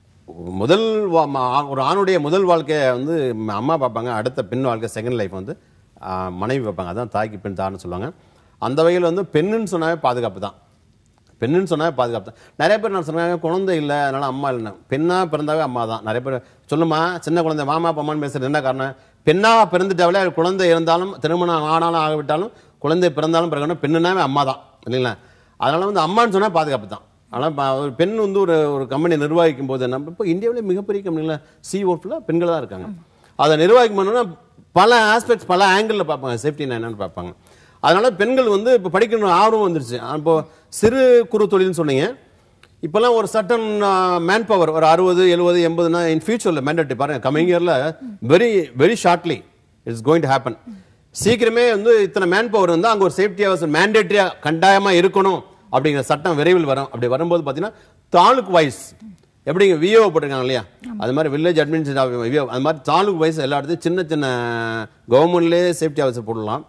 முதல் வா- மா- ஒரு ஆணுடைய முதல் வாழ்க்கையை வந்து ம- அம்மா பார்ப்பாங்க அடுத்த பெண் வாழ்க்கை செகண்ட் லைஃப் வந்து ஆ, மனைவி பார்ப்பாங்க அதான் தாய்க்கு பெண் தார்னு சொல்லுவாங்க அந்த வகையில் வந்து பெண்ணுன்னு சொன்னாவே பாதுகாப்பு தான் பெண்ணுன்னு சொன்னாவே பாதுகாப்பு தான் நிறைய பேர் நான் சொன்னாங்க குழந்தை இல்லை அதனால அம்மா இல்லைன்னு பெண்ணா பிறந்தாவே அம்மா தான் நிறைய பேர் சொல்லுமா சின்ன குழந்தை மாமா அம்மான்னு பேசுறது என்ன காரணம் பெண்ணா பிறந்துட்டாவே குழந்தை இருந்தாலும் திருமணம் ஆனாலும் ஆகவிட்டாலும் குழந்தை பிறந்தாலும் பிறகு பெண்ணுனாவே அம்மா தான் இல்லைங்களா அதனால வந்து அம்மான்னு சொன்னா பாதுகாப்பு தான் ஆனால் ப- ஒரு பெண் வந்து ஒரு ஒரு கம்பெனி நிர்வகிக்கும் போது நம்ம இப்போ இந்தியாவிலே மிகப்பெரிய கம்பெனியில் சிஓ ஃபுல்லாக பெண்கள் தான் இருக்காங்க அதை நிர்வகிக்கும் பண்ணணும்னா பல ஆஸ்பெக்ட்ஸ் பல ஆங்கிளில் பார்ப்பாங்க சேஃப்டி என்னன்னு பார்ப்பாங்க அதனால பெண்கள் வந்து இப்போ படிக்கணும் ஆர்வம் வந்துருச்சு இப்போ சிறு குறு தொழில்னு சொன்னீங்க இப்போல்லாம் ஒரு சட்டன் மேன் பவர் ஒரு அறுபது எழுபது எண்பதுனா இன் ஃபியூச்சரில் மேண்டேட்டரி பாருங்க கமிங் இயரில் very very shortly it's going to happen சீக்கிரமே வந்து இத்தனை மேன் பவர் வந்து அங்கே ஒரு சேஃப்டி ஹவர்ஸ் மேண்டேட்டரியாக கட்டாயமாக இருக்கணும் அப்படிங்கிற சட்டம் விரைவில் வரும் அப்படி வரும்போது பார்த்தீங்கன்னா தாலுக் வைஸ் எப்படிங்க விஓ போட்டிருக்காங்க இல்லையா அது மாதிரி வில்லேஜ் அட்மினிஸ்ட்ரேட்டிவ் விஓ அது மாதிரி தாலுக் வைஸ் எல்லா இடத்துலையும் சின்ன சின்ன கவர்மெண்ட்லேயே சேஃப்டி ஹவர்ஸ் போடலாம்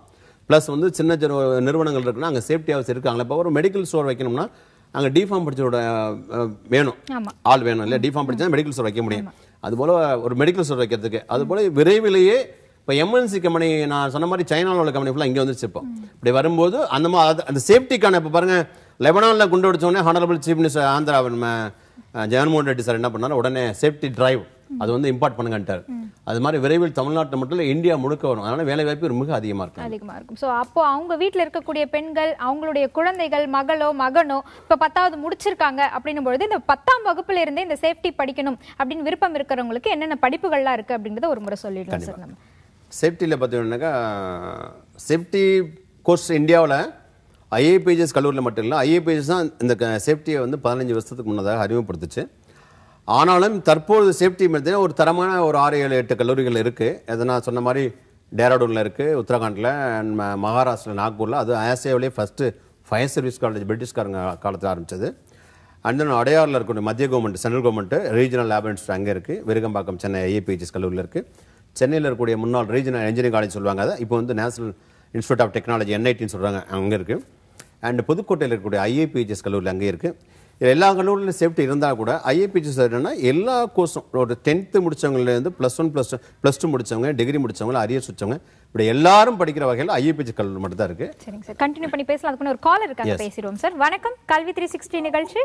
ப்ளஸ் வந்து சின்ன சின்ன நிறுவனங்கள் இருக்குன்னா அங்கே சேஃப்டி ஹவுஸ் இருக்காங்களே இப்போ ஒரு மெடிக்கல் ஸ்டோர் வைக்கணும்னா அங்கே டிஃபார்ம் படிச்சோட அஹ், வேணும் ஆமா. ஆள் வேணும் இல்லை டிஃபார்ம் படிச்சா மெடிக்கல் ஸ்டோர் வைக்க முடியும் அதுபோல் ஒரு மெடிக்கல் ஸ்டோர் வைக்கிறதுக்கு அதுபோல் விரைவிலேயே இப்போ எம்என்சி கம்பெனி நான் சொன்ன மாதிரி சைனாவில் உள்ள கம்பெனி ஃபுல்லாக இங்கே வந்துருச்சு இப்போ இப்படி வரும்போது அந்த மா அது- அந்த சேஃப்டிக்கான இப்போ பாருங்க லெபனானில் குண்டு வெடிச்சோடனே ஹானரபிள் சீஃப் மினிஸ்டர் ஆந்திரா நம்ம அஹ், ஜெகன்மோகன் ரெட்டி சார் என்ன பண்ணாரு உடனே சேஃப்டி டிரைவ் அது வந்து இம்பார்ட் பண்ணுங்கன்ட்டார் அது மாதிரி விரைவில் தமிழ்நாட்டில் மட்டும் இல்லை இந்தியா முழுக்க வரும் அதனால வேலை வாய்ப்பு மிக அதிகமாக இருக்கும் அதிகமா இருக்கும் ஸோ அப்போ அவங்க வீட்ல இருக்கக்கூடிய பெண்கள் அவங்களுடைய குழந்தைகள் மகளோ மகனோ இப்போ பத்தாவது முடிச்சிருக்காங்க அப்படின்னும் பொழுது இந்த பத்தாம் வகுப்புல இருந்தே இந்த சேஃப்டி படிக்கணும் அப்படின்னு விருப்பம் இருக்கிறவங்களுக்கு என்னென்ன படிப்புகள்லாம் இருக்கு அப்படின்றத ஒரு முறை சொல்லிடலாம் சார் நம்ம சேஃப்டியில் பார்த்தீங்கன்னாக்கா சேஃப்டி கோர்ஸ் இந்தியாவில் ஐஏபிஜிஎஸ் கல்லூரியில் மட்டும் இல்லை ஐஏபிஜிஎஸ் தான் இந்த சேஃப்டியை வந்து பதினஞ்சு வருஷத்துக்கு முன்னதாக அறிமுகப்படுத்துச்சு ஆனாலும் தற்போது சேஃப்டி பார்த்தீங்கன்னா ஒரு தரமான ஒரு ஆறு ஏழு எட்டு கல்லூரிகள் இருக்குது அது நான் சொன்ன மாதிரி டேராடூனில் இருக்குது உத்தரகாண்டில் and ம- மகாராஷ்டிரா நாக்பூரில் அது ஆசியாவிலே ஃபஸ்ட்டு ஃபயர் சர்வீஸ் காலேஜ் பிரிட்டிஷ்காரங்க காலத்தில் ஆரம்பிச்சது அண்ட் தென் அடையாரில் இருக்கக்கூடிய மத்திய government central government regional lab institute அங்கே இருக்குது விருகம்பாக்கம் சென்னை ஐஏபிஹெச்எஸ் கல்லூரியில் இருக்குது சென்னையில் இருக்கக்கூடிய முன்னாள் ரீஜனல் இன்ஜினியரிங் காலேஜ் சொல்லுவாங்க அதை இப்போ வந்து நேஷனல் இன்ஸ்டியூட் ஆஃப் டெக்னாலஜி என்ஐடின்னு சொல்கிறாங்க அங்கே இருக்குது அண்ட் புதுக்கோட்டையில் இருக்கக்கூடிய ஐஏபிஹெச்எஸ் கல்லூரியில் அங்கே இருக்குது இது எல்லா கல்லூரியிலும் சேஃப்டி இருந்தால் கூட ஐஏபிஹெச்எஸ் என்னன்னா எல்லா கோர்ஸும் ஒரு டென்த்து முடிச்சவங்கலேருந்து plus one plus plus two முடிச்சவங்க டிகிரி முடிச்சவங்க அரியர்ஸ் வச்சவங்க இப்படி எல்லாரும் படிக்கிற வகையில் ஐஏபிஹெச் கல்லூரி மட்டும் தான் இருக்குது சரிங்க சார் கண்டினியூ பண்ணி பேசலாம் அதுக்கு முன்ன ஒரு காலர் இருக்காங்க Yes. பேசிடுவோம் சார் வணக்கம் கல்வி த்ரீ சிக்ஸ்டி நிகழ்ச்சி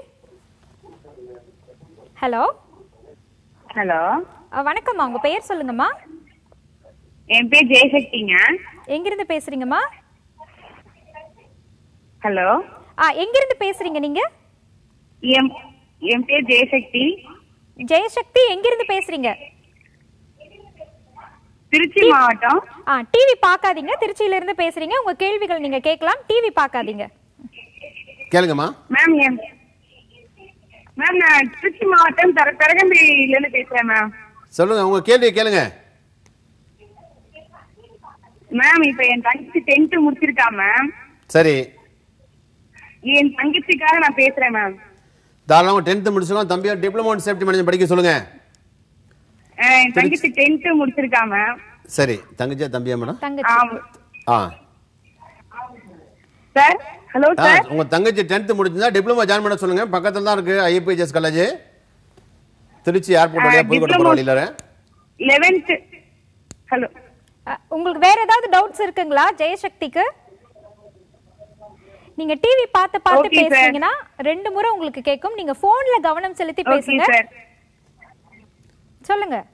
ஹலோ ஹலோ வணக்கம்மா உங்க பெயர் சொல்லுங்கம்மா என் பேர் ஜெயசக்திங்க எங்கிருந்து பேசுறீங்கம்மா ஹலோ ஆ எங்கிருந்து பேசுறீங்க நீங்க என் என் பேர் ஜெயசக்தி ஜெயசக்தி எங்கிருந்து பேசுறீங்க திருச்சி மாவட்டம் ஆ டிவி பார்க்காதீங்க திருச்சியில இருந்து பேசுறீங்க உங்க கேள்விகள் நீங்க கேட்கலாம் டிவி பார்க்காதீங்க கேளுங்கம்மா மேம் என் மேம் நான் திருச்சி மாவட்டம் தர தரகம்பியில இருந்து பேசுறேன் மேம் சொல்லுங்க உங்க கேள்வியை கேளுங்க மேம் இப்ப என் தங்கச்சி டென்த் முடிச்சிருக்கா மேம் சரி என் தங்கச்சிக்காக நான் பேசுறேன் மேம் தாராளமாக டென்த்து முடிச்சுக்கோ தம்பியா டிப்ளமோ இன் சேஃப்டி மேனேஜ்மெண்ட் படிக்க சொல்லுங்க அஹ் என் தங்கச்சி டென்த் முடிச்சிருக்கா மேம் சரி தங்கச்சியா தம்பியா மேடம் தங்கச்சி ஆமா ஆ சார் ஹலோ ஆ, சார் உங்க தங்கச்சி டென்த்து முடிச்சிருந்தா டிப்ளமோ ஜாயின் பண்ண சொல்லுங்க பக்கத்துல தான் இருக்கு ஐஏபிஎஸ் காலேஜ் திருச்சி ஏர்போர்ட் வழியா ஆ, புதுக்கோட்டை போற diploma- வழியில லெவன்த் ஹலோ அ, உங்களுக்கு வேற ஏதாவது டவுட்ஸ் இருக்குங்களா ஜெயசக்திக்கு நீங்க டிவி பார்த்து பார்த்து Okay, sir. பேசுனீங்கன்னா ரெண்டு முறை உங்களுக்கு கேட்கும் நீங்க போன்ல கவனம் செலுத்தி ஓகே பேசுங்க சார் சொல்லுங்க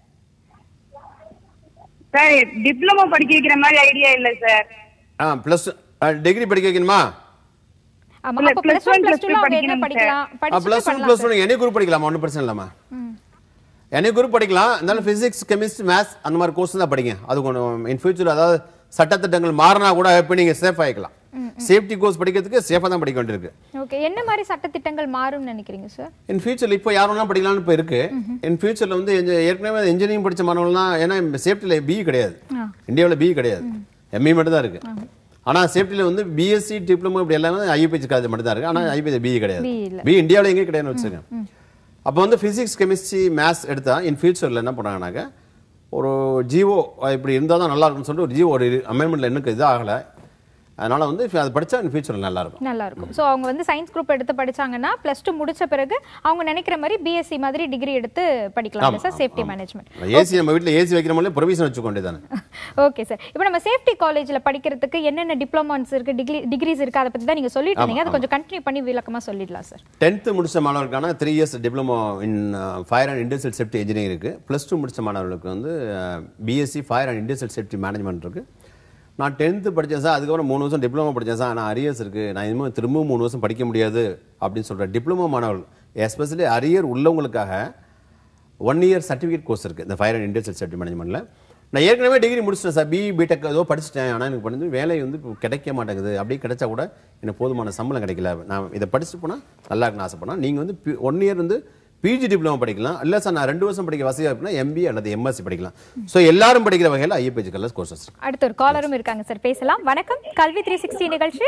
சார் டிப்ளமோ படிக்க வைக்கிற மாதிரி ஐடியா இல்ல சார் ஆ ப்ளஸ் டிகிரி படிக்க வைக்கணுமா ஆமா இல்ல, அப்ப plus plus one one, plus plus two two அவங்க என்ன படிக்கணும், படிக்கலாம் ப்ளஸ் படிச்சுட்டு ஒன் பண்ணலாம் plus sir. One any group படிக்கலாமா ஒன்றும் பிரச்சனை இல்லைம்மா ம். எனி குரூப் படிக்கலாம் இருந்தாலும் ஃபிசிக்ஸ் கெமிஸ்ட்ரி மேத்ஸ் அந்த மாதிரி கோர்ஸ் தான் படிங்க அது கொஞ்சம் இன் ஃபியூச்சர் அதாவது சட்டத்திட்டங்கள் மாறினா கூட இப்போ நீங்கள் சேஃப் ஆகிக்கலாம் சேஃப்டி கோர்ஸ் படிக்கிறதுக்கு சேஃபாக தான் படிக்க வேண்டியிருக்கு ஓகே என்ன மாதிரி சட்டத்திட்டங்கள் மாறும்னு நினைக்கிறீங்க சார் இன் ஃபியூச்சர் இப்போ யாரெல்லாம் படிக்கலாம்னு இப்போ இருக்கு இன் ஃபியூச்சர்ல வந்து engi- ஏற்கனவே இன்ஜினியரிங் படிச்ச மாணவர்கள்லாம் ஏன்னா சேஃப்டியில் பிஇ கிடையாது ஆ. இந்தியாவில் பிஇ கிடையாது எம்இ மட்டும் தான் இருக்கு ஆனா சேஃப்டியில் வந்து பிஎஸ்சி டிப்ளமோ இப்படி எல்லாமே ஐபிஎச் காலேஜ் மட்டும் தான் இருக்கு ஆனா ஐபிஎச் பிஇ கிடையாது BE இல்ல. பி இந்தியாவில் எங்கேயும் கிடையாதுன்னு வச்சுக்கோங்க அப்போ வந்து ஃபிசிக்ஸ் கெமிஸ்ட்ரி மேத்ஸ் எடுத்தா இன் ஃபியூச்சரில் என்ன பண்ணாங்கனாக்க ஒரு ஜிஓ இப்படி இருந்தால் தான் நல்லா இருக்கும்னு சொல்லிட்டு ஒரு ஜிஓ ஒரு அமெண்ட்மெண்ட்டில் எனக்கு இது ஆகலை அதனால வந்து if அது படிச்சா இன் ஃபியூச்சரில் நல்லா இருக்கும் நல்லா இருக்கும் ஸோ அவங்க வந்து சயின்ஸ் குரூப் எடுத்து படிச்சாங்கன்னா ப்ளஸ் டூ முடிச்ச பிறகு அவங்க நினைக்கிற மாதிரி பிஎஸ்சி மாதிரி டிகிரி எடுத்து படிக்கலாம் சார் சேஃப்டி மேனேஜ்மெண்ட் ஏசி நம்ம வீட்டில் ஏசி வைக்கிற மாதிரி ப்ரொவிஷன் வச்சுக்க வேண்டியதானே ஓகே சார் இப்போ நம்ம சேஃப்டி காலேஜ்ல படிக்கிறதுக்கு என்னென்ன டிப்ளமாஸ் இருக்கு டிகிரி டிகிரிஸ் இருக்கு அதை பத்தி தான் நீங்க சொல்லிட்டு இருந்தீங்க அதை கொஞ்சம் கண்டினியூ பண்ணி விளக்கமா சொல்லிடலாம் சார் டென்த்து முடிச்ச மாணவர்களுக்கான three years diploma in fire and industrial safety engineering இருக்குது ப்ளஸ் டூ முடிச்ச மாணவர்களுக்கு வந்து BSc fire and industrial safety management இருக்குது நான் டென்த்து படித்தேன் சார் அதுக்கப்புறம் மூணு வருஷம் டிப்ளமோ படித்தேன் சார் ஆனால் அரியர்ஸ் இருக்குது நான் இனிமேல் திரும்பவும் மூணு வருஷம் படிக்க முடியாது அப்படின்னு சொல்கிறேன் டிப்ளமோ மாணவர்கள் எஸ்பெஷலி அரியர் உள்ளவங்களுக்காக ஒன் இயர் சர்டிஃபிகேட் கோர்ஸ் இருக்குது இந்த ஃபயர் அண்ட் இண்டஸ்ட்ரியல் சேஃப்டி மேனேஜ்மெண்ட்டில் நான் ஏற்கனவே டிகிரி முடிச்சிட்டேன் சார் பிஇ பிடெக் ஏதோ படிச்சிட்டேன் ஆனால் எனக்கு வந்து வேலை வந்து இப்போ கிடைக்க மாட்டேங்குது அப்படியே கிடைச்சா கூட எனக்கு போதுமான சம்பளம் கிடைக்கல நான் இதை படிச்சுட்டு போனால் நல்லா இருக்குன்னு ஆசைப்படலாம் நீங்கள் வந்து ஒன் இயர் வந்து பிஜி டிப்ளமோ படிக்கலாம் இல்லை சார் நான் ரெண்டு வருஷம் படிக்க வசதியாக இருக்குன்னா எம்பிஏ அல்லது எம்எஸ்சி படிக்கலாம் ஸோ எல்லாரும் படிக்கிற வகையில் ஐஏபிஜி கல்லஸ் கோர்சஸ் இருக்கு அடுத்து ஒரு காலரும் இருக்காங்க சார் பேசலாம் வணக்கம் கல்வி த்ரீ சிக்ஸ்டி நிகழ்ச்சி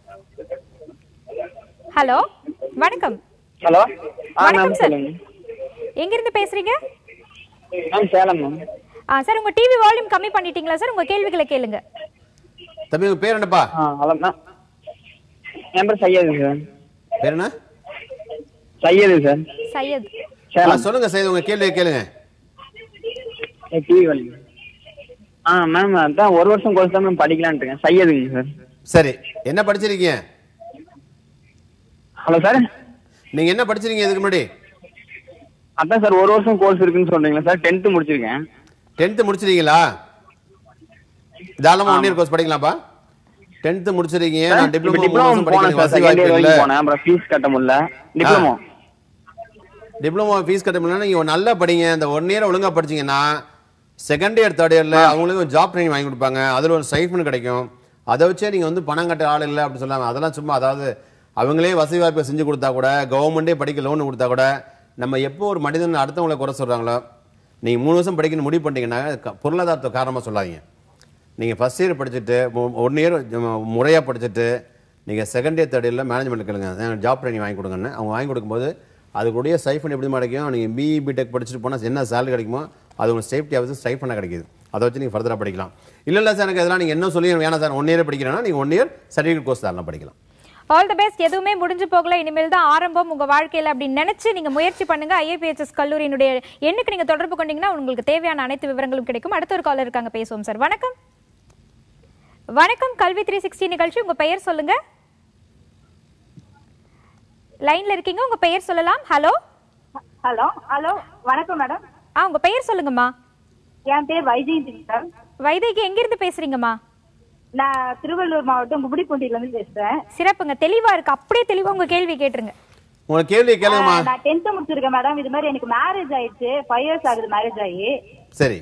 ஹலோ வணக்கம் ஹலோ ஆ வணக்கம் மேம் சார் சொல்லுங்க எங்கிருந்து பேசுறீங்க மேம் சேலம் மேம் ஆ சார் உங்க டிவி வால்யூம் கம்மி பண்ணிட்டீங்களா சார் உங்க கேள்விகளை கேளுங்க தம்பி உங்க பேர் என்னப்பா ஆ ஹலோ மேம் என் பேர் சையது சார் பேர் என்ன சையது சார் சையத் ஆ, சேலம் சொல்லுங்க செய்து உங்க கேள்வியை கேளுங்க டிவி வழி ஆ மேம் அதான் ஒரு வருஷம் கோர்ஸ் தான் மேம் படிக்கலான்ட்டு இருக்கேன் சையதுங்க சார் சரி என்ன படிச்சிருக்கீங்க ஹலோ சார் நீங்க என்ன படிச்சிருக்கீங்க இதுக்கு முன்னாடி அதான் சார் ஒரு வருஷம் கோர்ஸ் இருக்குன்னு சொல்றீங்களா சார் டென்த்து முடிச்சிருக்கேன் டென்த்து முடிச்சிருக்கீங்களா தாராளமா ஒன் இயர் கோர்ஸ் படிக்கலாம்ப்பா டென்த்து முடிச்சிருக்கீங்க நான் டிப்ளமோ டிப்ளமோ போனேன் சார் செகண்ட் இயர் வரைக்கும் போனேன் அப்புறம் ஃபீஸ் கட்ட முடியல டிப்ளமோ டிப்ளமோ ஃபீஸ் கட்ட முடியல நீங்க நல்லா படிங்க இந்த ஒன் இயர் ஒழுங்கா படிச்சீங்கன்னா செகண்ட் இயர் தேர்ட் இயர்ல அவங்களுக்கு ஜாப் ட்ரைனிங் வாங்கி கொடுப்பாங்க அதுல ஒரு சைஃபன் கிடைக்கும் அதை வச்சே நீங்க வந்து பணம் கட்ட ஆள் இல்லை அப்படின்னு சொல்லாம அதெல்லாம் சும்மா அதாவது அவங்களே வசதி வாய்ப்பை செஞ்சு கொடுத்தா கூட கவர்மெண்டே படிக்க லோன் கொடுத்தா கூட நம்ம எப்போ ஒரு மனிதன் அடுத்தவங்களை குறை சொல்றாங்களோ நீங்க மூணு வருஷம் படிக்கணும் முடிவு பண்ணிட்டீங்கன்னா க- பொருளாதாரத்தை காரணமா சொல்லாதீங்க நீங்கள் ஃபஸ்ட் இயர் படிச்சுட்டு ஒன் இயர் முறையாக படிச்சுட்டு நீங்கள் செகண்ட் இயர் தேர்ட் இயரில் மேனேஜ்மெண்ட் கேளுங்க ஜாப் ட்ரைனிங் வாங்கி கொடுங்கன்னு அவங்க வாங்கி கொடுக்கும்போது அதுக்குடைய ஸ்டைஃபன் எப்படி கிடைக்கும் நீங்கள் பிஇ பிடெக் படிச்சுட்டு போனால் என்ன சேலரி கிடைக்குமோ அது உங்களுக்கு சேஃப்டி ஆகுது ஸ்டைஃபனாக கிடைக்குது அதை வச்சு நீங்கள் ஃபர்தராக படிக்கலாம் இல்லை இல்லை சார் எனக்கு இதெல்லாம் நீங்கள் என்ன சொல்லி வேணாம் சார் ஒன் இயர் படிக்கிறேன்னா நீங்கள் ஒன் இயர் சர்டிஃபிகேட் கோர்ஸ் தாராளமாக படிக்கலாம் ஆல் தி பெஸ்ட் எதுவுமே முடிஞ்சு போகல இனிமேல் தான் ஆரம்பம் உங்க வாழ்க்கையில அப்படின்னு நினைச்சு நீங்க முயற்சி பண்ணுங்க ஐஏபிஎச்எஸ் கல்லூரியினுடைய எண்ணுக்கு நீங்க தொடர்பு கொண்டீங்கன்னா உங்களுக்கு தேவையான அனைத்து விவரங்களும் கிடைக்கும் அடுத்த ஒரு காலர் இருக்காங்க பேசுவோம் சார் வணக்கம் வணக்கம் கல்வி த்ரீ சிக்ஸ்டி நிகழ்ச்சி உங்க பெயர் சொல்லுங்க லைன்ல இருக்கீங்க உங்க பெயர் சொல்லலாம் ஹலோ ஹலோ ஹலோ வணக்கம் மேடம் ஆ உங்க பெயர் சொல்லுங்கம்மா என் பேர் வைஜெயந்தி சார் வைதேகி எங்கிருந்து பேசுறீங்கம்மா நான் திருவள்ளூர் மாவட்டம் குபடிப்பூண்டியில இருந்து பேசுறேன் சிறப்புங்க தெளிவா இருக்கு அப்படியே தெளிவா உங்க கேள்வி கேட்டுருங்க உங்களுக்கு கேள்வி கேளுங்கம்மா ஆஹ் நான் டென்த் முடிச்சிருக்கேன் மேடம் இது மாதிரி எனக்கு மேரேஜ் ஆயிடுச்சு ஃபைவ் இயர்ஸ் ஆகுது மேரேஜ் ஆகி சரி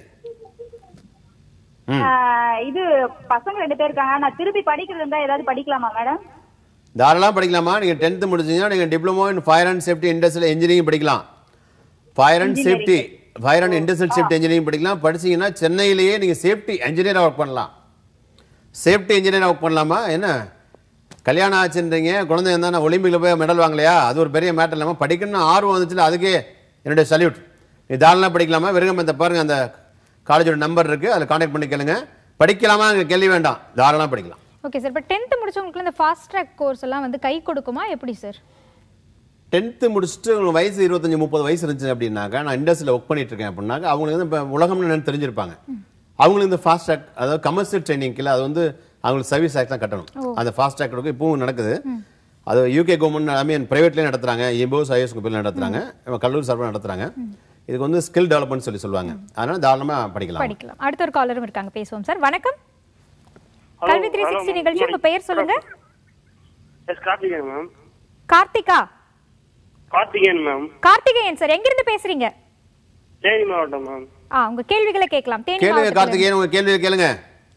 ம் ஆஹ் இது பசங்க ரெண்டு பேர் இருக்காங்க நான் திருப்பி படிக்கிறது இருந்தா ஏதாவது படிக்கலாமா மேடம் தாராளமாக படிக்கலாமா நீங்கள் டென்த்து முடிச்சீங்கன்னா நீங்கள் diploma in fire and safety industrial engineering படிக்கலாம் fire and safety fire and industrial safety engineering படிக்கலாம் படிச்சீங்கன்னா சென்னையிலேயே நீங்கள் சேஃப்டி இன்ஜினியராக ஒர்க் பண்ணலாம் சேஃப்டி இன்ஜினியராக ஒர்க் பண்ணலாமா என்ன கல்யாணம் ஆச்சுன்றீங்க குழந்தை இருந்தால் ஒலிம்பிக்கில் போய் மெடல் வாங்கலையா அது ஒரு பெரிய மேட்டர் இல்லாமல் படிக்கணும்னு ஆர்வம் வந்துச்சுல அதுக்கே என்னுடைய சல்யூட் நீ தாராளமாக படிக்கலாமா வெறும் இந்த பாருங்க அந்த காலேஜோட நம்பர் இருக்குது அதில் காண்டாக்ட் பண்ணி கேளுங்க படிக்கலாமா எனக்கு கேள்வி வேண்டாம் தாராளமாக படிக்கலாம் ஓகே சார் இப்போ டென்த் முடிச்சவங்களுக்கு இந்த ஃபாஸ்ட் ட்ராக் கோர்ஸ் எல்லாம் வந்து கை கொடுக்குமா எப்படி சார் டென்த்து முடிச்சுட்டு உங்களுக்கு வயசு இருபத்தஞ்சி முப்பது வயசு இருந்துச்சு அப்படின்னாக்கா நான் இண்டஸ்ட்ரியில் ஒர்க் பண்ணிட்டு இருக்கேன் அப்படின்னாக்கா அவங்களுக்கு வந்து இப்போ உலகம்னு என்னன்னு தெரிஞ்சிருப்பாங்க அவங்களுக்கு இந்த ஃபாஸ்ட் ட்ராக் அதாவது கமர்ஷியல் ட்ரைனிங்ல அது வந்து அவங்களுக்கு சர்வீஸ் ஆக்ட் தான் கட்டணும் அந்த ஃபாஸ்ட் ட்ராக் இப்பவும் நடக்குது அது யூகே கவர்மெண்ட் ஐ மீன் ப்ரைவேட்லேயும் நடத்துறாங்க எம்போஸ் ஐஎஸ் குப்பில் நடத்துறாங்க நம்ம கல்லூரி சார்பாக நடத்துறாங்க இதுக்கு வந்து ஸ்கில் டெவலப்மெண்ட் சொல்லி சொல்லுவாங்க அதனால தாராளமாக படிக்கலாம் படிக்கலாம் அடுத்த ஒரு காலரும் இருக்காங்க பேசுவோம் சார் வணக்கம் கல்வி த்ரீ சிக்ஸ்டி நிகழ்ச்சி உங்க பெயர் சொல்லுங்க S Karthikeyan ma'am Karthika Karthikeyan ma'am Karthikeyan sir எங்கிருந்து பேசுறீங்க தேனி மாவட்டம் மேம் ஆ உங்க கேள்விகளை கேட்கலாம் தேனி கேளுங்க மாவட்டத்துல கார்த்திகேயன் உங்க கேள்வியை கேளுங்க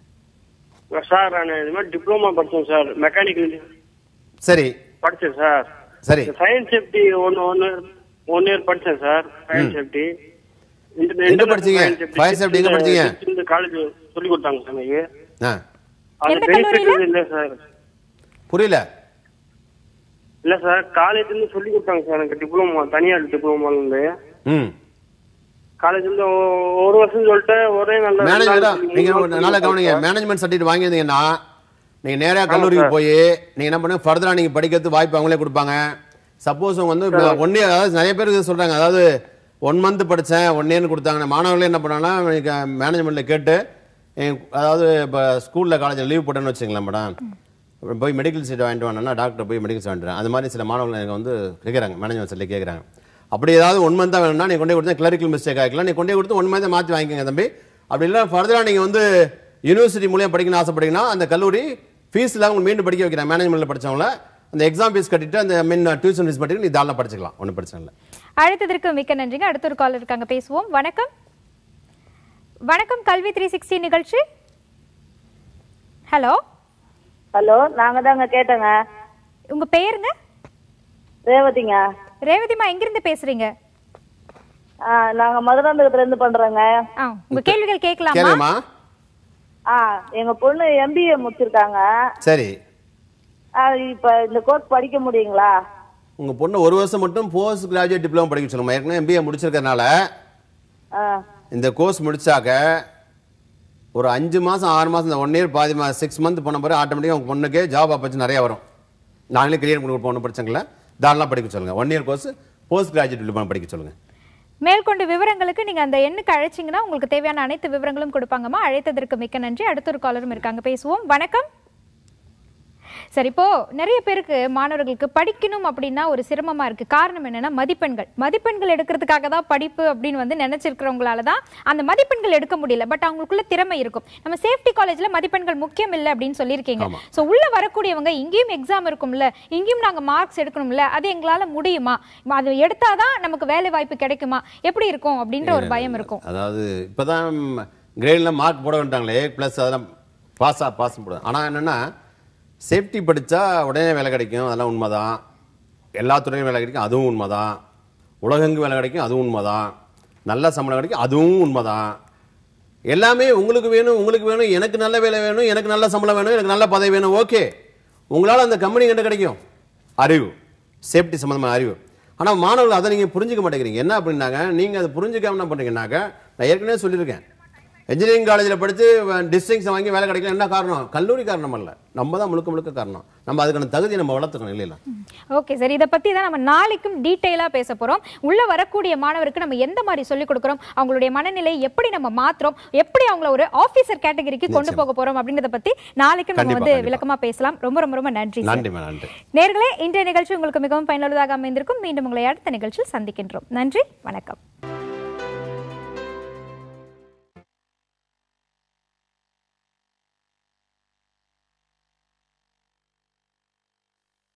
சார் நான் இது மாதிரி டிப்ளமா படிச்சேன் சார் மெக்கானிக்கல் சரி படிச்சேன் சார் சரி சயின்ஸ் சேஃப்டி ஒன்று ஒன்று ஒன் இயர் படிச்சேன் சார் சயின்ஸ் சேஃப்டி எங்க படிச்சீங்க? Fire safety எங்க படிச்சீங்க? இந்த காலேஜ் சொல்லி கொடுத்தாங்க சார் எனக்கு ஆ அது எந்த பெனிஃபிட் கல்லூரியில? இல்லை சார் புரியல இல்ல சார் காலேஜ்ல இருந்து சொல்லி கொடுத்தாங்க சார் எனக்கு டிப்ளமா தனியார் டிப்ளமால இருந்து ம் காலேஜ் இருந்து ஒ- ஒரு வருஷம் சொல்லிட்டு ஒரே நல்ல மேனேஜ்மெண்டா நாலு நீங்க மூணு ஒரு வருஷம் நல்லா கவனிங்க சார். மேனேஜ்மெண்ட் சர்டிஃபிகேட் வாங்கியிருந்தீங்கன்னா நீங்க நேரா கல்லூரிக்கு போய் நீங்க என்ன பண்ணுங்க ஃபர்தரா நீங்க படிக்கிறதுக்கு வாய்ப்பு அவங்களே கொடுப்பாங்க சப்போஸ் வந்து ஒன் இயர் அதாவது நிறைய பேர் இது சொல்றாங்க அதாவது ஒன் மந்த் படிச்சேன் ஒன் இயர்னு கொடுத்தாங்க மாணவர்களே என்ன பண்ணாங்கன்னா மேனேஜ்மெண்ட்ல கேட்டு என்- அதாவது இப்போ ஸ்கூல்ல காலேஜில் லீவ் போட்டேன்னு வச்சுங்களேன் மேடம் அப்புறம் போய் மெடிக்கல் சீட் வாங்கிட்டு வாங்கினா டாக்டர் போய் மெடிக்கல் சீட் வாங்கிட்டு அந்த மாதிரி சில மாணவர்கள் எனக்கு வந்து கேட்குறாங்க மேனேஜ்மெண்ட் சைடில் கேட்குறாங்க அப்படி ஏதாவது ஒன் மந்த் தான் வேணும்னா நீ கொண்டே கொடுத்தா கிளரிக்கல் மிஸ்டேக் ஆகிக்கலாம் நீ கொண்டே கொடுத்து ஒன் மந்த் மாற்றி வாங்கிக்கோங்க தம்பி அப்படி இல்லை ஃபர்தராக நீங்கள் வந்து யூனிவர்சிட்டி மூலியம் படிக்கணும்னு ஆசைப்பட்டீங்கன்னா அந்த கல்லூரி ஃபீஸ் இல்லாமல் உங்களுக்கு மீண்டும் படிக்க வைக்கிறேன் மேனேஜ்மெண்ட்டில் படிச்சவங்கள அந்த எக்ஸாம் ஃபீஸ் கட்டிட்டு அந்த மீன் டியூஷன் ஃபீஸ் படிட்டு நீ தாராளமாக படிச்சுக்கலாம் ஒன்றும் பிரச்சனை இல்லை அழைத்ததற்கு மிக்க நன்றிங்க அடுத்த ஒரு காலர் இருக்காங்க பேசுவோம் வணக்கம் வணக்கம் கல்வி த்ரீ சிக்ஸ்டி நிகழ்ச்சி ஹலோ ஹலோ நாங்க தாங்க கேட்டோங்க உங்க பெயருங்க ரேவதிங்க ரேவதிமா எங்கிருந்து பேசுறீங்க ஆ, நாங்க மதுராந்தகத்துல இருந்து பண்றோங்க ஆ உங்க கேள்விகள் கேட்கலாமா கேளுங்கம்மா ஆ எங்க பொண்ணு எம்பிஏ முடிச்சிருக்காங்க சரி ஆ, இப்ப இந்த கோர்ஸ் படிக்க முடியுங்களா உங்கள் பொண்ணு ஒரு வருஷம் மட்டும் போஸ்ட் கிராஜுவேட் டிப்ளமோ படிக்க சொல்லுமா ஏற்கனவே எம்பிஏ முடிச்சிருக்கறனால ஆ, இந்த கோர்ஸ் முடிச்சாக்க ஒரு அஞ்சு மாதம் ஆறு மாதம் இந்த ஒன் இயர் பாதி மாதம் சிக்ஸ் மந்த் போன பிறகு ஆட்டோமேட்டிக்காக உங்கள் பொண்ணுக்கே ஜாப் ஆப்பர்ச்சுனிட்டி நிறைய வரும் நாங்களே கிளியர் பண்ணி கொடுப்போம் ஒன்றும் பிரச்சனை இல்லை தாராளமாக படிக்க சொல்லுங்கள் one year course post graduate diploma படிக்க சொல்லுங்கள் மேற்கொண்டு விவரங்களுக்கு நீங்க அந்த எண்ணுக்கு அழைச்சிங்கன்னா உங்களுக்கு தேவையான அனைத்து விவரங்களும் கொடுப்பாங்கம்மா அழைத்ததற்கு மிக்க நன்றி அடுத்த ஒரு காலரும் இருக்காங்க பேசுவோம் வணக்கம் சரி இப்போ நிறைய பேருக்கு மாணவர்களுக்கு படிக்கணும் அப்படின்னா ஒரு சிரமமா இருக்கு காரணம் என்னன்னா மதிப்பெண்கள் மதிப்பெண்கள் எடுக்கிறதுக்காக தான் படிப்பு அப்படின்னு வந்து நினைச்சிருக்கிறவங்களால தான் அந்த மதிப்பெண்கள் எடுக்க முடியல பட் அவங்களுக்குள்ள திறமை இருக்கும் நம்ம சேஃப்டி காலேஜ்ல மதிப்பெண்கள் முக்கியம் இல்லை அப்படின்னு சொல்லியிருக்கீங்க ஆமா. ஸோ உள்ள வரக்கூடியவங்க இங்கேயும் எக்ஸாம் இருக்கும்ல இங்கேயும் நாங்க மார்க்ஸ் எடுக்கணும்ல அது எங்களால முடியுமா அது எடுத்தாதான் நமக்கு வேலை வாய்ப்பு கிடைக்குமா எப்படி இருக்கும் அப்படின்ற ஒரு பயம் இருக்கும் அதாவது இப்போதான் கிரேடில் மார்க் போட வேண்டாங்களே ஏ ப்ளஸ் அதெல்லாம் பாஸா பாஸ் போட ஆனால் என்னென்னா சேஃப்டி படித்தா உடனே வேலை கிடைக்கும் அதெல்லாம் உண்மைதான் எல்லா துறையும் வேலை கிடைக்கும் அதுவும் உண்மைதான் உலகெங்கு வேலை கிடைக்கும் அதுவும் உண்மைதான் நல்ல சம்பளம் கிடைக்கும் அதுவும் உண்மைதான் எல்லாமே உங்களுக்கு வேணும் உங்களுக்கு வேணும் எனக்கு நல்ல வேலை வேணும் எனக்கு நல்ல சம்பளம் வேணும் எனக்கு நல்ல பதவி வேணும் ஓகே உங்களால் அந்த கம்பெனி கிட்ட கிடைக்கும் அறிவு சேஃப்டி சம்மந்தமான அறிவு ஆனால் மாணவர்கள் அதை நீங்கள் புரிஞ்சுக்க மாட்டேங்கிறீங்க என்ன அப்படின்னாங்க நீங்கள் அதை புரிஞ்சுக்காம என்ன பண்ணுறீங்கன்னாக்க நான் ஏற்கனவே சொல்லியிருக்கேன் இன்ஜினியரிங் காலேஜில் படித்து டிஸ்டிங்ஸ் வாங்கி வேலை கிடைக்கல என்ன காரணம் கல்லூரி காரணம் அல்ல நம்ம தான் முழுக்க முழுக்க காரணம் நம்ம அதுக்கான தகுதியை நம்ம வளர்த்துக்கணும் இல்லைங்களா ஓகே சார் இதை பத்தி தான் நம்ம நாளைக்கும் டீட்டெயிலாக பேச போறோம் உள்ள வரக்கூடிய மாணவருக்கு நம்ம எந்த மாதிரி சொல்லிக் கொடுக்குறோம் அவங்களுடைய மனநிலை எப்படி நம்ம மாத்துறோம் எப்படி அவங்கள ஒரு ஆபீசர் கேட்டகரிக்கு கொண்டு போக போறோம் அப்படின்றத பத்தி நாளைக்கும் நம்ம கண்டிப்பா, வந்து கண்டிப்பா. விளக்கமா பேசலாம் ரொம்ப ரொம்ப ரொம்ப நன்றி சார். நன்றிம்மா நன்றி நேர்களே இன்றைய நிகழ்ச்சி உங்களுக்கு மிகவும் பயனுள்ளதாக அமைந்திருக்கும் மீண்டும் உங்களை அடுத்த நிகழ்ச்சியில் சந்திக்கின்றோம் நன்றி வணக்கம்